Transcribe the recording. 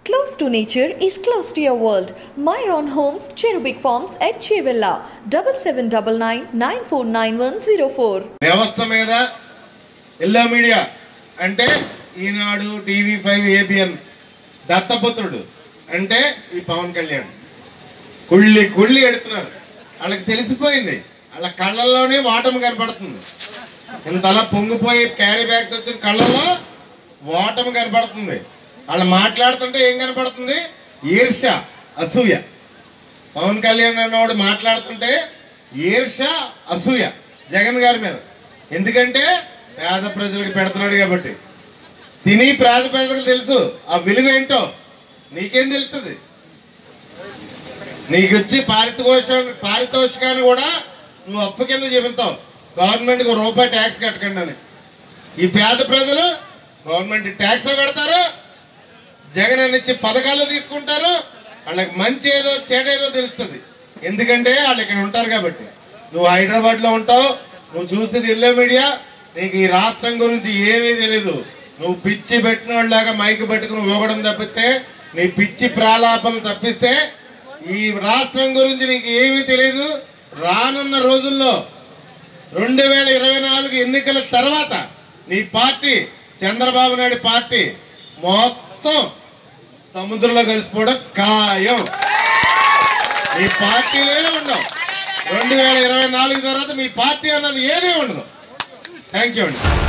Close to nature is close to your world. Myron Homes, Cherubic Farms at Chevilla, 7799 949104. వ్యవస్థ మీద yellow media అంటే ఈనాడు TV five ABN దత్తపుత్రుడు అంటే ఈ పవన్ కళ్యాణ్ కుళ్ళి కుళ్ళి ఎడుతున్నారు వాళ్ళకి తెలిసిపోయింది వాళ్ళ కళ్ళల్లోనే వాటం కనపడుతుంది ఇంతలా పొంగిపోయి క్యారీ బ్యాగ్స్ వచ్చిన కళ్ళలో ఓటమి కనపడుతుంది వాళ్ళు మాట్లాడుతుంటే ఏం కనపడుతుంది ఈర్ష అసూయ పవన్ కళ్యాణ్ అన్నవాడు మాట్లాడుతుంటే ఈర్ష అసూయ జగన్ గారి మీద ఎందుకంటే పేద ప్రజలకు పెడుతున్నాడు కాబట్టి తిని పేద ప్రజలకు తెలుసు ఆ విలువ ఏంటో నీకేం తెలుస్తుంది నీకు వచ్చి పారితోషం పారితోషికాన్ని కూడా నువ్వు అప్పు కింద చెబుతావు గవర్నమెంట్కి ఒక రూపాయి ట్యాక్స్ కట్టకండి అని ఈ పేద ప్రజలు గవర్నమెంట్ ట్యాక్స్ కడతారు జగన్ అని ఇచ్చి పథకాలు తీసుకుంటారు వాళ్ళకి మంచి ఏదో చెడేదో తెలుస్తుంది ఎందుకంటే వాళ్ళు ఇక్కడ ఉంటారు కాబట్టి నువ్వు హైదరాబాద్లో ఉంటావు నువ్వు చూసేది ఇల్లే మీడియా నీకు ఈ రాష్ట్రం గురించి ఏమీ తెలియదు నువ్వు పిచ్చి పెట్టిన వాళ్ళలాగా మైక్ పట్టుకుని ఊగడం తప్పితే నీ పిచ్చి ప్రాలాపన తప్పిస్తే ఈ రాష్ట్రం గురించి నీకు ఏమీ తెలియదు రానున్న రోజుల్లో రెండు వేల ఇరవై నాలుగు ఎన్నికల తర్వాత నీ పార్టీ చంద్రబాబు నాయుడు పార్టీ మొత్తం సముద్రంలో కలిసిపోవడం ఖాయం మీ పార్టీలే ఉండవు రెండు వేల ఇరవై నాలుగు తర్వాత మీ పార్టీ అన్నది ఏదే ఉండదు థ్యాంక్ యూ అండి